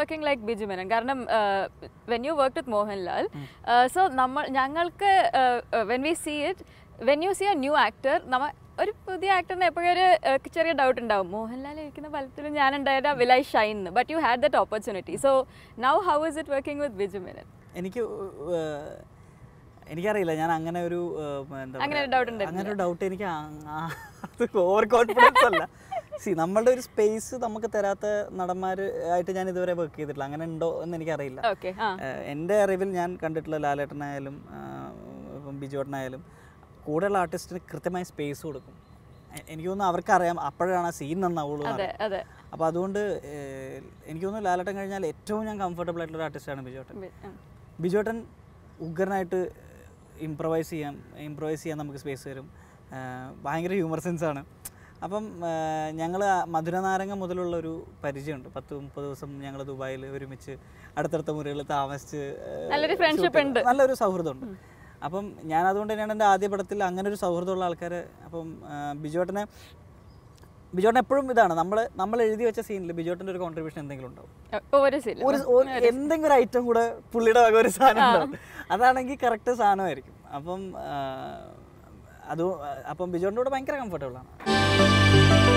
Working like Biju Menon കാരണം when you work with Mohanlal so നമ്മൾ ഞങ്ങൾക്ക് when we see it when you see a new actor നമ്മ ഒരു പുതിയ ആക്ടറിന് എപ്പോഴും ഒരു uh, ചെറിയ ഡൗട്ട് ഉണ്ടാവും മോഹൻലാൽ ഇരിക്കുന്ന ഫലത്തിലും ഞാൻ ഉണ്ടായത് will I shine but you had that opportunity so now how is it working with Biju Menon എനിക്ക് ഏഹ്, എനിക്കറിയില്ല ഞാൻ അങ്ങനെ ഒരു ഏഹ്, എന്താ അങ്ങനെ ഒരു പറയാ, doubt ഉണ്ടായിരുന്നില്ല. അങ്ങനെ ഒരു ഡൗട്ട് എനിക്ക് ആ- ആ- അത് ഓവർ കോൺഫിഡൻസ് അല്ല സി നമ്മളുടെ ഒരു സ്പേസ് നമുക്ക് തരാത്ത നടന്മാർ ആയിട്ട് ഞാൻ ഇതുവരെ വർക്ക് ചെയ്തിട്ടില്ല അങ്ങനെ ഉണ്ടോ എന്ന് എനിക്കറിയില്ല ഓക്കെ ആ ഏഹ്, എൻ്റെ അറിവിൽ ഞാൻ കണ്ടിട്ടുള്ള ലാലേട്ടനായാലും ആഹ്, ഇപ്പം ബിജുവേട്ടനായാലും കൂടെയുള്ള ആർട്ടിസ്റ്റിന് കൃത്യമായി സ്പേസ് കൊടുക്കും എ- എനിക്ക് തോന്നുന്നു അവർക്കറിയാം അപ്പോഴാണ് ആ സീൻ നന്നാവുള്ളൂ എന്ന് അതെ അറിയാം. അതെ അപ്പോൾ അതുകൊണ്ട് ഏഹ്, എനിക്ക് തോന്നുന്നു ലാലേട്ടൻ കഴിഞ്ഞാൽ ഏറ്റവും ഞാൻ കംഫർട്ടബിൾ ആയിട്ടുള്ള ഒരു ആർട്ടിസ്റ്റാണ് ബിജുവേട്ടൻ ബി- ഉം. ബിജുവേട്ടൻ ഉഗ്രനായിട്ട് ഇംപ്രവൈസ് ചെയ്യാം ഇംപ്രവൈസ് ചെയ്യാൻ നമുക്ക് സ്പേസ് തരും ആ, ഭയങ്കര ഹ്യൂമർ സെൻസ് ആണ് അപ്പം ഞങ്ങൾ മധുരനാരങ്ങ മുതലുള്ള ഒരു പരിചയമുണ്ട് പത്ത് മുപ്പത് ദിവസം ഞങ്ങൾ ദുബായിൽ ഒരുമിച്ച് അടുത്തടുത്ത മുറികളിൽ താമസിച്ച് ആ, നല്ലൊരു friendship shoot- ഉണ്ട്. നല്ലൊരു സൗഹൃദമുണ്ട് അപ്പം ഞാൻ അതുകൊണ്ട് തന്നെയാണ് എൻ്റെ ആദ്യ പടത്തിൽ അങ്ങനെ ഒരു സൗഹൃദമുള്ള ആൾക്കാർ അപ്പം ആ, ബിജുവേട്ടനെ ബിജുവേട്ടൻ എപ്പോഴും ഇതാണ് നമ്മൾ നമ്മൾ എഴുതി വെച്ച സീനിൽ ബിജുവേട്ടൻ്റെ ഒരു കോൺട്രിബ്യൂഷൻ എന്തെങ്കിലും ഉണ്ടാവും ഒ- ഒരു സീൻ ഒരു ഒരു എന്തെങ്കിലും ഒരു ഐറ്റം കൂടെ പുള്ളിയുടെ വക ഒരു സാധനം ഉണ്ടാവും അതാണെങ്കിൽ കറക്റ്റ് സാധനമായിരിക്കും അപ്പം ആ, അത് അപ്പം ബിജോന്റെ കൂടെ ഭയങ്കര കംഫർട്ടബിൾ ആണ്